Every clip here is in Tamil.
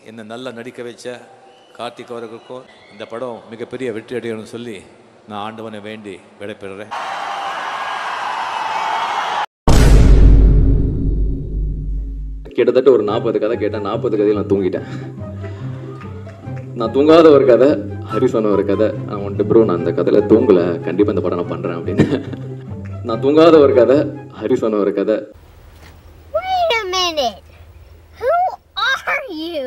என்னை நல்லா நடிக்க வச்ச கார்த்திக் அவர்களுக்கும் இந்த படம் மிகப்பெரிய வெற்றி அடையணும்னு சொல்லி நான் ஆண்டவனை வேண்டி விடைபெறுறேன் கிட்டத்தட்ட ஒரு நாற்பது கதை கேட்டேன் நாற்பது கதையில் நான் தூங்கிட்டேன் நான் தூங்காத ஒரு கதை ஹரி சொன்ன ஒரு கதை நான் வந்துட்டு ப்ரோ நான் அந்த கதையில் தூங்கலை கண்டிப்பாக இந்த படம் நான் பண்ணுறேன் அப்படின்னு நான் தூங்காத ஒரு கதை ஹரி சொன்ன ஒரு கதை Wait a minute. Who are you?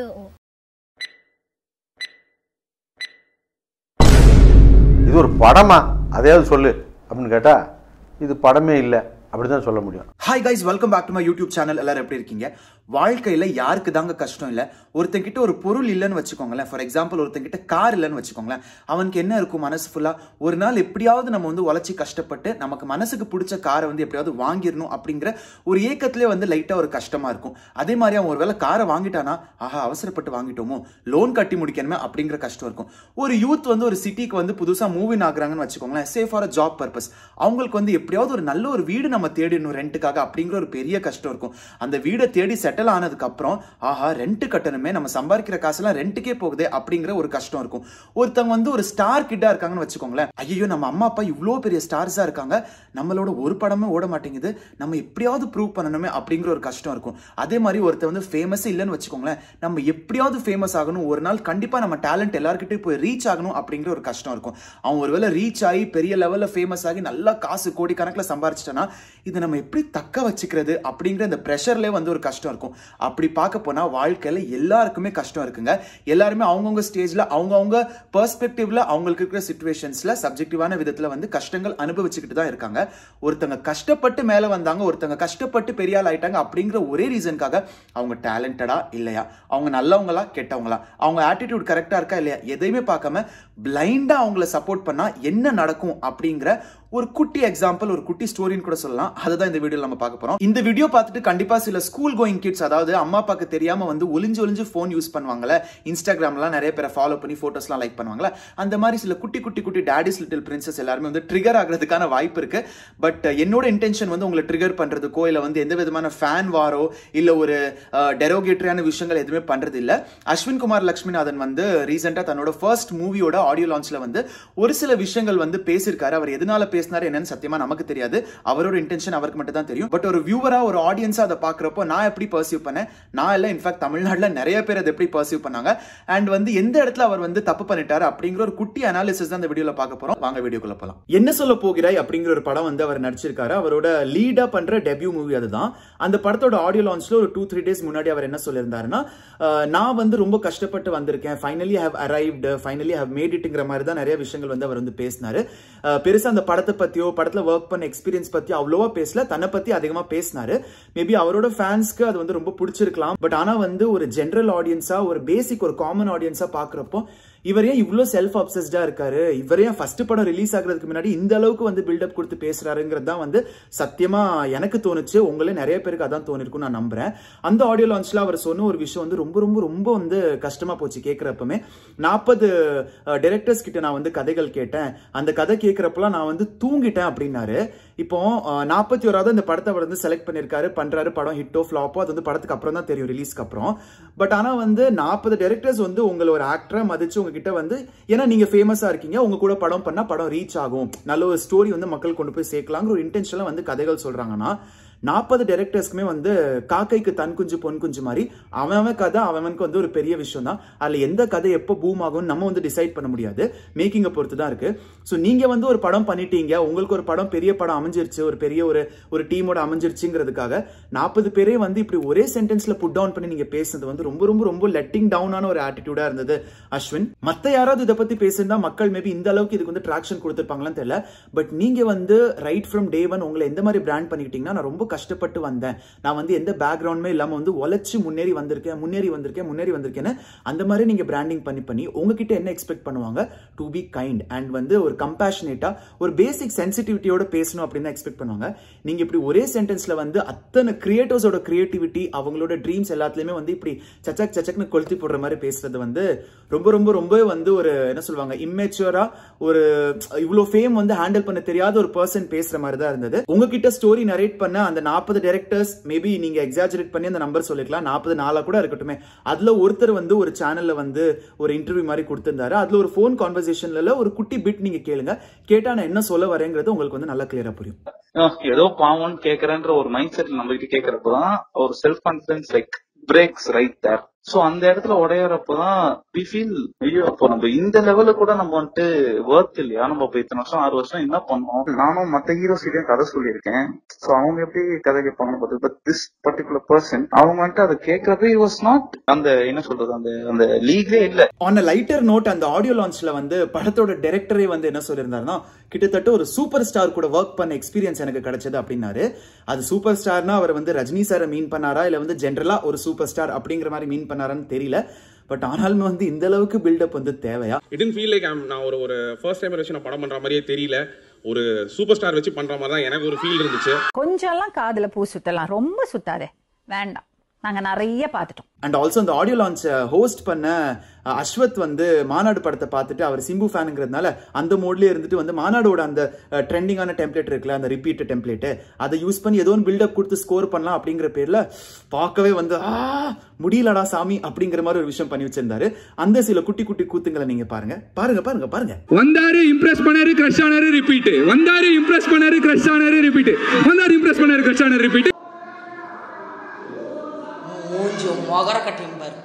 இது ஒரு படமா அதையாவது சொல்லு அப்படின்னு கேட்டா இது படமே இல்லை அப்படி தான் சொல்ல முடியும் hi guys welcome back to my YouTube channel எல்லாரும் எப்படி இருக்கீங்க வாழ்க்கையில யாருக்கு தாங்க கஷ்டம் இல்ல ஒருத்தங்கிட்ட ஒரு பொருள் இல்லைன்னு வச்சுக்கோங்களேன் ஃபார் எக்ஸாம்பிள் ஒருத்தங்கிட்ட கார் இல்லைன்னு வச்சுக்கோங்களேன் அவனுக்கு என்ன இருக்கும் மனசு ஃபுல்லா ஒரு நாள் எப்படியாவது நம்ம வந்து உழைச்சி கஷ்டப்பட்டு நமக்கு மனசுக்கு பிடிச்ச காரை வந்து எப்படியாவது வாங்கிடணும் அப்படிங்கிற ஒரு ஏக்கத்திலே வந்து லைட்டா ஒரு கஷ்டமா இருக்கும் அதே மாதிரி அவன் ஒருவேளை காரை வாங்கிட்டானா ஆஹா அவசரப்பட்டு வாங்கிட்டோமோ லோன் கட்டி முடிக்கணுமே அப்படிங்கிற கஷ்டம் இருக்கும் ஒரு யூத் வந்து ஒரு சிட்டிக்கு வந்து புதுசா மூவின் ஆகுறாங்கன்னு வச்சுக்கோங்களேன் சேஃப் ஃபார் ஜாப் பர்பஸ் அவங்களுக்கு வந்து எப்படியாவது ஒரு நல்ல ஒரு வீடு நம்ம தேடிடணும் ரெண்ட்டுக்காக அப்படிங்கிற ஒரு பெரிய கஷ்டம் இருக்கும் அந்த வீடை தேடி செட்டில் ஆனதுக்கு அப்புறம் ஆஹா ரெண்ட் கட்டணுமே நம்ம சம்பாதிக்கிற காசெல்லாம் ரெண்ட்டுக்கே போகுதே அப்படிங்கிற ஒரு கஷ்டம் இருக்கும் ஒருத்தவங்க வந்து ஒரு ஸ்டார் கிட்டா இருக்காங்கன்னு வச்சுக்கோங்களேன் ஐயோ நம்ம அம்மா அப்பா இவ்வளோ பெரிய ஸ்டார்ஸா இருக்காங்க நம்மளோட ஒரு படமே ஓட மாட்டேங்குது நம்ம எப்படியாவது ப்ரூவ் பண்ணணுமே அப்படிங்கிற ஒரு கஷ்டம் இருக்கும் அதே மாதிரி ஒருத்தர் வந்து ஃபேமஸே இல்லைன்னு வச்சுக்கோங்களேன் நம்ம எப்படியாவது ஃபேமஸ் ஆகணும் ஒரு நாள் கண்டிப்பா நம்ம டேலண்ட் எல்லாருக்கிட்டையும் போய் ரீச் ஆகணும் அப்படிங்கிற ஒரு கஷ்டம் இருக்கும் அவன் ஒருவேளை ரீச் ஆகி பெரிய லெவல்ல ஃபேமஸ் ஆகி நல்லா காசு கோடி கணக்கில் சம்பாரிச்சிட்டானா இதை நம்ம எப்படி தக்க வச்சுக்கிறது அப்படிங்கிற இந்த ப்ரெஷர்லேயே வந்து ஒரு கஷ்டம் இருக்கும் அப்படி பார்க்க போனா வாழ்க்கையில எல்லாருக்குமே கஷ்டம் இருக்குங்க எல்லாருமே அவங்கவுங்க ஸ்டேஜ்ல அவங்கவுங்க பெர்ஸ்பெக்டிவ்ல அவங்களுக்கு இருக்கிற சுச்சுவேஷன்ஸ்ல சப்ஜெக்டிவான விதத்துல வந்து கஷ்டங்கள் அனுபவிச்சுக்கிட்டு தான் இருக்காங்க ஒருத்தங்க கஷ்டப்பட்டு மேல வந்தாங்க ஒருத்தங்க கஷ்டப்பட்டு பெரிய ஆள் ஆயிட்டாங்க அப்படிங்கிற ஒரே ரீசனுக்காக அவங்க டேலண்டடா இல்லையா அவங்க நல்லவங்களா கெட்டவங்களா அவங்க ஆட்டிடியூட் கரெக்டா இருக்கா இல்லையா எதையுமே பார்க்காம பிளைண்டா அவங்கள சப்போர்ட் பண்ணா என்ன நடக்கும் அப்படிங்கிற ஒரு குட்டி எக்ஸாம்பிள் ஒரு குட்டி ஸ்டோரின்னு கூட சொல்லலாம் அதுதான் இந்த வீடியோ நம்ம பார்க்க போறோம் இந்த வீடியோ பார்த்துட்டு கண்டிப்பா சில ஸ்கூல் கோயிங் கிட்ஸ் அதாவது அம்மா அப்பாக்கு தெரியாம வந்து ஒளிஞ்சு ஒளிஞ்சு ஃபோன் யூஸ் பண்ணுவாங்கல்ல இன்ஸ்டாகிராம்லாம் நிறைய பேரை ஃபாலோ பண்ணி போட்டோஸ்லாம் லைக் பண்ணுவாங்கல்ல அந்த மாதிரி சில குட்டி குட்டி குட்டி டேடிஸ் லிட்டில் பிரின்சஸ் எல்லாருமே வந்து ட்ரிகர் ஆகிறதுக்கான வாய்ப்பு இருக்கு பட் என்னோட இன்டென்ஷன் வந்து உங்களை ட்ரிகர் பண்றதுக்கோ இல்ல வந்து எந்த விதமான ஃபேன் வாரோ இல்ல ஒரு டெரோகேட்டரியான விஷயங்கள் எதுவுமே பண்றது இல்ல அஸ்வின் குமார் லட்சுமிநாதன் வந்து ரீசெண்டா தன்னோட ஃபர்ஸ்ட் மூவியோட ஆடியோ லான்ச்ல வந்து ஒரு சில விஷயங்கள் வந்து பேசியிருக்காரு அவர் எதனால பேசினாரு என்னன்னு சத்தியமா நமக்கு தெரியாது அவரோட இன்டென்ஷன் அவருக்கு மட்டும் தான் தெரியும் பட் ஒரு வியூவரா ஒரு ஆடியன்ஸா அதை பாக்குறப்போ நான் எப்படி பர்சீவ் பண்ணேன் நான் இல்ல இன்ஃபேக்ட் தமிழ்நாட்டுல நிறைய பேர் அதை எப்படி பர்சீவ் பண்ணாங்க அண்ட் வந்து எந்த இடத்துல அவர் வந்து தப்பு பண்ணிட்டாரு அப்படிங்கிற ஒரு குட்டி அனாலிசிஸ் தான் இந்த வீடியோல பார்க்க போறோம் வாங்க வீடியோக்குள்ள போலாம் என்ன சொல்ல போகிறாய் அப்படிங்கிற ஒரு படம் வந்து அவர் நடிச்சிருக்காரு அவரோட லீடா பண்ற டெபியூ மூவி அதுதான் அந்த படத்தோட ஆடியோ லான்ச்ல ஒரு டூ த்ரீ டேஸ் முன்னாடி அவர் என்ன சொல்லியிருந்தாருன்னா அஹ், நான் வந்து ரொம்ப கஷ்டப்பட்டு வந்திருக்கேன் finally have arrived finally have made இட்ங்கிற மாதிரி தான் நிறைய விஷயங்கள் வந்து அவர் வந்து பேசினாரு அஹ், பெருசா அந்த படத்தை பத்தியோ படத்துல ஒர்க் பண்ண எக்ஸ்பீரியன்ஸ் பத்தி அவ்வளோவா பேசல தன்னை பத்தி அதிகமா பேசினாரு மேபி அவரோட ஃபேன்ஸ்க்கு அது வந்து ரொம்ப பிடிச்சிருக்கலாம் பட் ஆனா வந்து ஒரு ஜென்ரல் ஆடியன்ஸா ஒரு பேசிக் ஒரு காமன் ஆடியன்ஸா பாக்குறப்போ இவர் ஏன் இவ்வளோ செல்ஃப் அப்சஸ்டா இருக்காரு இவர் ஏன் ஃபர்ஸ்ட் படம் ரிலீஸ் ஆகுறதுக்கு முன்னாடி இந்த அளவுக்கு வந்து பில்டப் கொடுத்து பேசுறாருங்கிறது தான் வந்து சத்தியமா எனக்கு தோணுச்சு உங்களே நிறைய பேருக்கு அதான் தோணிருக்கும் நான் நம்புறேன் அந்த ஆடியோ லான்ச்ல அவர் சொன்ன ஒரு விஷயம் வந்து ரொம்ப ரொம்ப ரொம்ப வந்து கஷ்டமா போச்சு கேட்கிறப்பமே நாற்பது டைரக்டர்ஸ் கிட்ட நான் வந்து கதைகள் கேட்டேன் அந்த கதை கேட்கிறப்பலாம் நான் வந்து தூங்கிட்டேன் அப்படின்னாரு இப்போ நாற்பத்தி ஓராவது அந்த படத்தை அவர் வந்து செலக்ட் பண்ணியிருக்காரு பண்றாரு படம் ஹிட்டோ ஃபிளாப்போ அது வந்து படத்துக்கு அப்புறம் தான் தெரியும் ரிலீஸ்க்கு அப்புறம் பட் ஆனா வந்து நாற்பது டைரக்டர்ஸ் வந்து உங்களை ஒரு ஆக்டரா மதிச்சு உங்ககிட்ட வந்து ஏன்னா நீங்க ஃபேமஸா இருக்கீங்க உங்க கூட படம் பண்ணா படம் ரீச் ஆகும் நல்ல ஒரு ஸ்டோரி வந்து மக்கள் கொண்டு போய் சேர்க்கலாங்கிற ஒரு இன்டென்ஷன்ல வந்து கதைகள் சொல்றாங்கன்னா நாற்பது டைரக்டர்ஸ்க்குமே வந்து காக்கைக்கு தன் குஞ்சு பொன் குஞ்சு மாதிரி அவன் அவன் கதை அவனுக்கு வந்து ஒரு பெரிய விஷயம் தான் அதுல எந்த கதை எப்போ பூம் ஆகும்னு நம்ம வந்து டிசைட் பண்ண முடியாது மேக்கிங்கை பொறுத்து தான் இருக்கு ஸோ நீங்க வந்து ஒரு படம் பண்ணிட்டீங்க உங்களுக்கு ஒரு படம் பெரிய படம் அமைஞ்சிருச்சு ஒரு பெரிய ஒரு ஒரு டீமோட அமைஞ்சிருச்சுங்கிறதுக்காக நாற்பது பேரே வந்து இப்படி ஒரே சென்டென்ஸ்ல புட் டவுன் பண்ணி நீங்க பேசுனது வந்து ரொம்ப ரொம்ப ரொம்ப லெட்டிங் டவுனான ஒரு ஆட்டிடியூடா இருந்தது அஸ்வின் மத்த யாராவது இதை பத்தி பேசியிருந்தா மக்கள் மேபி இந்த அளவுக்கு இதுக்கு வந்து ட்ராக்ஷன் கொடுத்துருப்பாங்களான்னு தெரியல பட் நீங்க வந்து ரைட் ஃப்ரம் டே ஒன் உங்களை எந்த மாதிரி பிராண்ட் பண்ணிக்கிட்டீங்கன்னா நான் ரொம்ப கஷ்டப்பட்டு வந்தேன் நான் வந்து எந்த பேக்ரவுண்டுமே இல்லாம வந்து உழைச்சு முன்னேறி வந்திருக்கேன் முன்னேறி வந்திருக்கேன் முன்னேறி வந்திருக்கேன்னு அந்த மாதிரி நீங்க பிராண்டிங் பண்ணி பண்ணி உங்ககிட்ட என்ன எக்ஸ்பெக்ட் பண்ணுவாங்க டு பி கைண்ட் அண்ட் வந்து ஒரு கம்பேஷனேட்டா ஒரு பேசிக் சென்சிட்டிவிட்டியோட பேசணும் அப்படின்னு எக்ஸ்பெக்ட் பண்ணுவாங்க நீங்க இப்படி ஒரே சென்டென்ஸ்ல வந்து அத்தனை கிரியேட்டர்ஸோட கிரியேட்டிவிட்டி அவங்களோட ட்ரீம்ஸ் எல்லாத்துலயுமே வந்து இப்படி சச்சக் சச்சக்னு கொளுத்தி போடுற மாதிரி பேசுறது வந்து ரொம்ப ரொம்ப ரொம்ப வந்து ஒரு என்ன சொல்லுவாங்க இம்மெச்சுவரா ஒரு இவ்வளோ ஃபேம் வந்து ஹேண்டில் பண்ண தெரியாத ஒரு பர்சன் பேசுற மாதிரி தான் இருந்தது உங்ககிட்ட ஸ்டோரி நரேட் பண்ண அந்த அந்த நாற்பது டேரக்டர்ஸ் மேபி நீங்க எக்ஸாஜரேட் பண்ணி அந்த நம்பர் சொல்லிக்கலாம் நாற்பது நாளா கூட இருக்கட்டுமே அதுல ஒருத்தர் வந்து ஒரு சேனல்ல வந்து ஒரு இன்டர்வியூ மாதிரி கொடுத்திருந்தாரு அதுல ஒரு ஃபோன் கான்வர்சேஷன்ல ஒரு குட்டி பிட் நீங்க கேளுங்க கேட்டா நான் என்ன சொல்ல வரேங்கிறது உங்களுக்கு வந்து நல்லா கிளியரா புரியும் ஆஹ் ஏதோ பாவம்னு கேக்குறேன்ற ஒரு மைண்ட் செட்ல நம்ம கிட்ட கேக்குறப்பதான் ஒரு self confidence like breaks right there so அந்த இடத்துல உடையறப்பதான் வி ஃபீல் ஐயோ அப்போ நம்ம இந்த லெவல்ல கூட நம்ம வந்துட்டு ஒர்த் இல்லையா நம்ம இப்ப இத்தனை வருஷம் ஆறு வருஷம் என்ன பண்ணோம் நானும் மத்த ஹீரோஸ் கிட்டயும் கதை சொல்லியிருக்கேன் சோ அவங்க எப்படி கதை கேட்பாங்கன்னு பார்த்து பட் திஸ் பர்டிகுலர் பர்சன் அவங்க வந்துட்டு அதை கேட்கறப்ப இட் வாஸ் நாட் அந்த என்ன சொல்றது அந்த அந்த லீக்லே இல்ல ஆன் லைட்டர் நோட் அந்த ஆடியோ லான்ச்ல வந்து படத்தோட டைரக்டரே வந்து என்ன சொல்லியிருந்தாருன்னா கிட்டத்தட்ட ஒரு சூப்பர் ஸ்டார் கூட ஒர்க் பண்ண எக்ஸ்பீரியன்ஸ் எனக்கு கிடைச்சது அப்படின்னாரு அது சூப்பர் ஸ்டார்னா அவர் வந்து ரஜினி சாரை மீன் பண்ணாரா இல்ல வந்து ஜென்ரலா ஒரு சூப்பர் ஸ்டார் அப்படிங்கிற மாதிரி மீன் பண்ணாரான்னு தெரியல பட் ஆனாலுமே வந்து இந்த அளவுக்கு பில்டப் வந்து தேவையா இட் ஃபீல் லைக் நான் ஒரு ஒரு ஃபர்ஸ்ட் டைம் வச்சு நான் படம் பண்ற மாதிரியே தெரியல ஒரு சூப்பர் ஸ்டார் வச்சு பண்ற மாதிரி தான் எனக்கு ஒரு ஃபீல் இருந்துச்சு கொஞ்சம்லாம் காதுல பூ சுத்தலாம் ரொம்ப சுத்தாதே வேண்டாம் நாங்க நிறைய பார்த்துட்டோம் அண்ட் ஆல்சோ அந்த ஆடியோ லான்ச் ஹோஸ்ட் பண்ண அஹ், அஸ்வத் வந்து மாநாடு படத்தை பார்த்துட்டு அவர் சிம்பு ஃபேனுங்கிறதுனால அந்த மோட்லயே இருந்துட்டு வந்து மாநாடோட அந்த ட்ரெண்டிங்கான டெம்ப்ளேட் இருக்குல்ல அந்த ரிப்பீட் டெம்ப்ளேட் அதை யூஸ் பண்ணி ஏதோ ஒன்று பில்டப் கொடுத்து ஸ்கோர் பண்ணலாம் அப்படிங்கிற பேர்ல பார்க்கவே வந்து ஆ முடியலடா சாமி அப்படிங்கிற மாதிரி ஒரு விஷயம் பண்ணி வச்சிருந்தாரு அந்த சில குட்டி குட்டி கூத்துங்களை நீங்க பாருங்க பாருங்க பாருங்க பாருங்க வந்தாரு இம்ப்ரெஸ் பண்ணாரு கிரஷ் ஆனாரு ரிப்பீட் வந்தாரு இம்ப்ரெஸ் பண்ணாரு கிரஷ் ஆனாரு ரிப்பீட் வந்தாரு இம்ப்ரெஸ் பண்ணாரு கிரஷ் ஆனாரு ரிப்பீட் மூஞ்சி மொகர கட்டியும் பாரு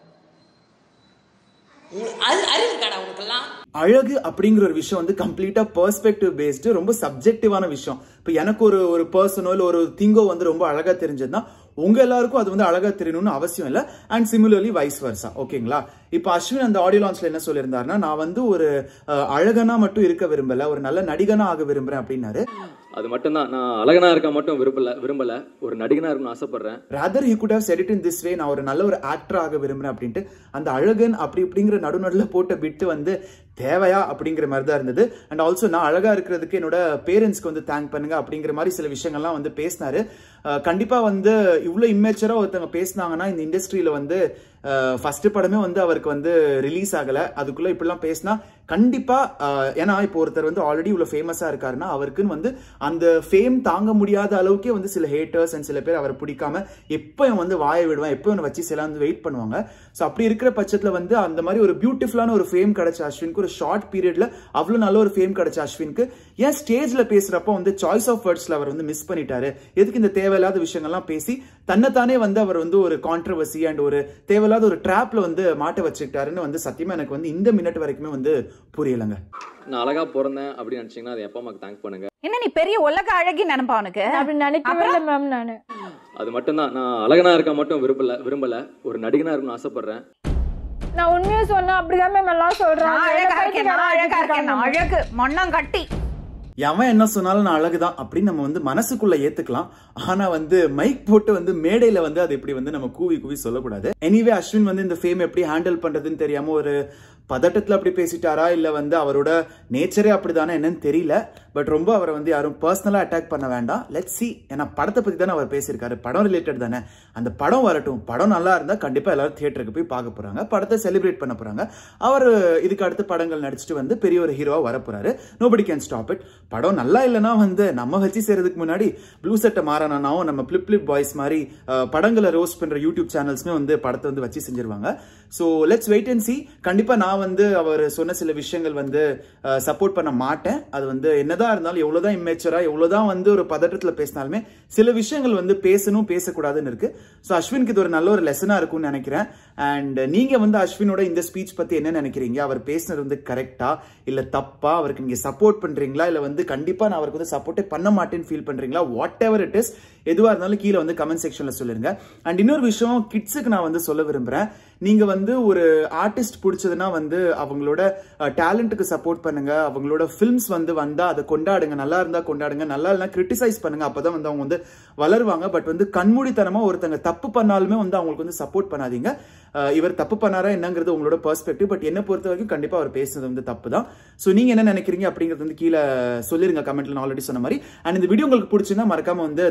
உங்க- அது அறிவு இருக்காடா உனக்கெல்லாம் அழகு அப்படிங்கிற ஒரு விஷயம் வந்து கம்ப்ளீட்டா பெர்ஸ்பெக்டிவ் பேஸ்டு ரொம்ப சப்ஜெக்டிவான விஷயம் இப்போ எனக்கு ஒரு ஒரு பர்சனோ இல்லை ஒரு திங்கோ வந்து ரொம்ப அழகா தெரிஞ்சதுன்னா உங்க எல்லாருக்கும் அது வந்து அழகா தெரியணும்னு அவசியம் இல்லை அண்ட் சிமிலர்லி வைஸ் வர்சா ஓகேங்களா இப்போ அஸ்வின் அந்த ஆடியோ லான்ச்ல என்ன சொல்லியிருந்தாருன்னா நான் வந்து ஒரு அஹ், அழகனா மட்டும் இருக்க விரும்பல ஒரு நல்ல நடிகனா ஆக விரும்புறேன் அப்படின்னாரு அது மட்டும்தான் நான் அழகனா இருக்க மட்டும் விரும்பல விரும்பல ஒரு நடிகனா இருக்கணும்னு ஆசைப்படுறேன் rather he could have said it in this way நான் ஒரு நல்ல ஒரு ஆக்டர் ஆக விரும்புறேன் அப்படின்ட்டு அந்த அழகன் அப்படி இப்படிங்கிற நடுநடுல போட்ட பிட்டு வந்து தேவையா அப்படிங்கிற மாதிரி தான் இருந்தது அண்ட் ஆல்சோ நான் அழகா இருக்கிறதுக்கு என்னோட பேரண்ட்ஸ்க்கு வந்து தேங்க் பண்ணுங்க அப்படிங்கிற மாதிரி சில விஷயங்கள்லாம் வந்து பேசினாரு அஹ் கண்டிப்பா வந்து இவ்வளோ இம்மேச்சரா ஒருத்தவங்க பேசினாங்கன்னா இந்த இண்டஸ்ட்ரியில வந்து ஃபர்ஸ்ட் படமே வந்து அவருக்கு வந்து ரிலீஸ் ஆகல அதுக்குள்ள இப்படிலாம் பேசினா கண்டிப்பா அஹ், ஏன்னா இப்போ ஒருத்தர் வந்து ஆல்ரெடி இவ்வளவு ஃபேமஸா இருக்காருன்னா அவருக்குன்னு வந்து அந்த ஃபேம் தாங்க முடியாத அளவுக்கே வந்து சில ஹேட்டர்ஸ் அண்ட் சில பேர் அவரை பிடிக்காம எப்போ இவன் வந்து வாயை விடுவான் எப்போ இவனை வச்சு சில வந்து வெயிட் பண்ணுவாங்க ஸோ அப்படி இருக்கிற பட்சத்தில் வந்து அந்த மாதிரி ஒரு பியூட்டிஃபுல்லான ஒரு ஃபேம் கிடைச்ச அஸ்வினுக்கு ஒரு ஷார்ட் பீரியட்ல அவ்வளோ நல்ல ஒரு ஃபேம் கிடைச்ச அஸ்வினுக்கு ஏன் ஸ்டேஜ்ல பேசுறப்போ வந்து சாய்ஸ் ஆஃப் வேர்ட்ஸ்ல அவர் வந்து மிஸ் பண்ணிட்டாரு எதுக்கு இந்த தேவையில்லாத விஷயங்கள்லாம் பேசி தன்னைத்தானே வந்து அவர் வந்து ஒரு கான்ட்ரவர்சி அண்ட் ஒரு தேவையில்லாத ஒரு ட்ராப்ல வந்து மாட்ட வச்சுக்கிட்டாருன்னு வந்து சத்தியமா எனக்கு வந்து இந்த மினிட் வரைக்குமே வந்து புரியலைங்க நான் அழகா பிறந்தேன் அப்படின்னு நினைச்சீங்கன்னா அது அப்பா அம்மாக்கு தேங்க் பண்ணுங்க என்ன நீ பெரிய உலக அழகி நினைப்பா உனக்கு அப்படி நினைக்கவே இல்லை மேம் நானு அது மட்டும்தான் நான் அழகனா இருக்க மட்டும் விரும்பல விரும்பல ஒரு நடிகனா இருக்கணும்னு ஆசைப்படுறேன் நான் உண்மையை சொன்னா அப்படிதான் மேம் எல்லாம் நான் சொல்றாங்க அழகா இருக்கேன் நான் அழகா இருக்கேன் நான் அழகு மண்ணம் கட்டி எவன் என்ன சொன்னாலும் நான் அழகுதான் அப்படின்னு நம்ம வந்து மனசுக்குள்ள ஏத்துக்கலாம் ஆனா வந்து மைக் போட்டு வந்து மேடையில வந்து அது இப்படி வந்து நம்ம கூவி கூவி சொல்லக்கூடாது எனிவே அஸ்வின் வந்து இந்த ஃபேம் எப்படி ஹேண்டில் பண்றதுன்னு தெரியாம ஒரு பதட்டத்துல அப்படி பேசிட்டாரா இல்ல வந்து அவரோட நேச்சரே அப்படிதானே என்னன்னு தெரியல பட் ரொம்ப அவரை வந்து யாரும் பர்சனலா அட்டாக் பண்ண வேண்டாம் லெட் சி ஏன்னா படத்தை பத்தி தானே அவர் பேசியிருக்காரு படம் ரிலேட்டட் தானே அந்த படம் வரட்டும் படம் நல்லா இருந்தா கண்டிப்பா எல்லாரும் தியேட்டருக்கு போய் பார்க்க போறாங்க படத்தை செலிப்ரேட் பண்ண போறாங்க அவர் இதுக்கு அடுத்து படங்கள் நடிச்சுட்டு வந்து பெரிய ஒரு ஹீரோவா வர போறாரு நோபடி கேன் ஸ்டாப் இட் படம் நல்லா இல்லைன்னா வந்து நம்ம வச்சு செய்யறதுக்கு முன்னாடி ப்ளூ செட்டை மாறானாவும் நம்ம பிளிப் பிளிப் பாய்ஸ் மாதிரி அஹ், படங்களை ரோஸ்ட் பண்ற யூடியூப் சேனல்ஸ்மே வந்து படத்தை வந்து வச்சு செஞ்சிருவாங்க so let's wait and see கண்டிப்பா நான் வந்து அவர் சொன்ன சில விஷயங்கள் வந்து சப்போர்ட் பண்ண மாட்டேன் அது வந்து என்னதான் இருந்தாலும் எவ்வளவுதான் இம்மேச்சரா எவ்வளவுதான் வந்து ஒரு பதட்டத்துல பேசினாலுமே சில விஷயங்கள் வந்து பேசணும் பேசக்கூடாதுன்னு இருக்கு ஸோ அஸ்வினுக்கு இது ஒரு நல்ல ஒரு லெசனா இருக்கும்னு நினைக்கிறேன் அண்ட் நீங்க வந்து அஸ்வினோட இந்த ஸ்பீச் பத்தி என்ன நினைக்கிறீங்க அவர் பேசினது வந்து கரெக்டா இல்ல தப்பா அவருக்கு நீங்க சப்போர்ட் பண்றீங்களா இல்ல வந்து கண்டிப்பா நான் அவருக்கு வந்து சப்போர்ட்டே பண்ண மாட்டேன்னு ஃபீல் பண்றீங்களா வாட் எவர் இட் இஸ் எதுவா இருந்தாலும் கீழே வந்து கமெண்ட் செக்ஷன்ல சொல்லிருங்க அண்ட் இன்னொரு விஷயம் கிட்ஸுக்கு நான் வந்து சொல்ல விரும்புறேன் நீங்க வந்து ஒரு ஆர்டிஸ்ட் பிடிச்சதுன்னா வந்து அவங்களோட டேலண்ட்டுக்கு சப்போர்ட் பண்ணுங்க அவங்களோட ஃபிலிம்ஸ் வந்து வந்தா அதை கொண்டாடுங்க நல்லா இருந்தா கொண்டாடுங்க நல்லா இல்லைனா கிரிட்டிசைஸ் பண்ணுங்க அப்பதான் வந்து அவங்க வந்து வளருவாங்க பட் வந்து கண்மூடித்தனமா ஒருத்தங்க தப்பு பண்ணாலுமே வந்து அவங்களுக்கு வந்து சப்போர்ட் பண்ணாதீங்க அஹ் இவர் தப்பு பண்ணாரா என்னங்கிறது உங்களோட பெர்ஸ்பெக்டிவ் பட் என்ன பொறுத்த வரைக்கும் கண்டிப்பா அவர் பேசுனது வந்து தப்பு தான் ஸோ நீங்க என்ன நினைக்கிறீங்க அப்படிங்கிறது வந்து கீழே சொல்லிருங்க கமெண்ட்ல நான் ஆல்ரெடி சொன்ன மாதிரி அண்ட் இந்த வீடியோ உங்களுக்கு பிடிச்சிருந்தா மறக்காம வந்து தம்ஸ் அப்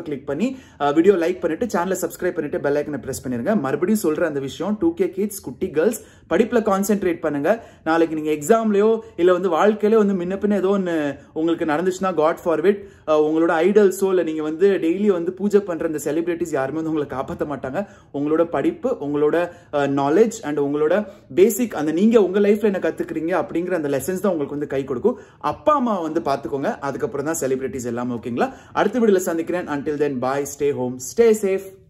ஆப்பை கிளிக் பண்ணி வீடியோ லைக் பண்ணிட்டு சேனலை சப்ஸ்கிரைப் பண்ணிட்டு பெல் ஐக்கனை பிரஸ் பண்ணிருங்க மறுபடியும் சொல்ற அந்த விஷயம் டூ கே கிட்ஸ் குட்டி கேர்ள்ஸ் படிப்புல கான்சென்ட்ரேட் பண்ணுங்க நாளைக்கு நீங்க எக்ஸாம்லயோ இல்ல வந்து வாழ்க்கையில வந்து முன்ன பின்ன ஏதோ ஒன்று உங்களுக்கு நடந்துச்சுன்னா காட் ஃபார்விட் உங்களோட ஐடல்ஸோ இல்ல நீங்க வந்து டெய்லி வந்து பூஜை பண்ற இந்த செலிபிரிட்டிஸ் யாருமே வந்து உங்களை காப்பாற்ற மாட்டாங்க உங்களோட படிப்பு உங்களோட நாலேஜ் அண்ட் உங்களோட பேசிக் அந்த நீங்க உங்க லைஃப்ல என்ன கத்துக்கிறீங்க அப்படிங்கிற அந்த லெசன்ஸ் தான் உங்களுக்கு வந்து கை கொடுக்கும் அப்பா அம்மா வந்து பாத்துக்கோங்க அதுக்கப்புறம் தான் செலிபிரிட்டிஸ் எல்லாமே ஓகேங்களா அடுத்த வீடியோல சந்திக்கிறேன் until then bye stay home stay safe